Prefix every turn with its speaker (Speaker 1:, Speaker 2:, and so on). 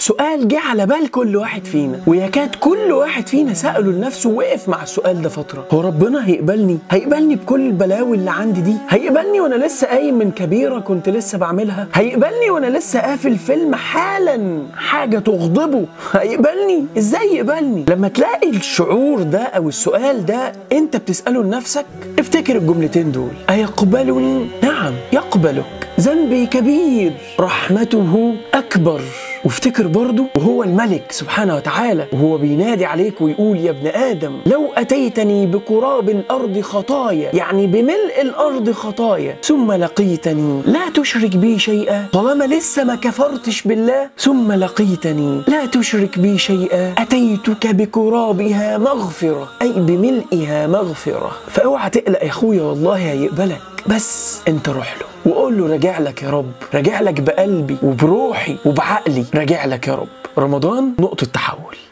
Speaker 1: سؤال جه على بال كل واحد فينا ويكاد كل واحد فينا سأله لنفسه وقف مع السؤال ده فترة هو ربنا هيقبلني هيقبلني بكل البلاوي اللي عندي دي هيقبلني وانا لسه قايم من كبيرة كنت لسه بعملها هيقبلني وانا لسه قافل فيلم حالا حاجة تغضبه هيقبلني ازاي يقبلني لما تلاقي الشعور ده او السؤال ده انت بتسأله لنفسك افتكر الجملتين دول أيقبلني نعم يقبلك ذنبي كبير رحمته أكبر وافتكر برضه وهو الملك سبحانه وتعالى وهو بينادي عليك ويقول يا ابن آدم لو أتيتني بقراب الأرض خطايا يعني بملء الأرض خطايا ثم لقيتني لا تشرك بي شيئا طالما لسه ما كفرتش بالله ثم لقيتني لا تشرك بي شيئا أتيتك بقرابها مغفرة أي بملئها مغفرة فاوعى تقلق يا أخويا والله هيقبلك بس انت روح له وقول له راجع لك يا رب راجع لك بقلبي وبروحي وبعقلي راجع لك يا رب رمضان نقطة تحول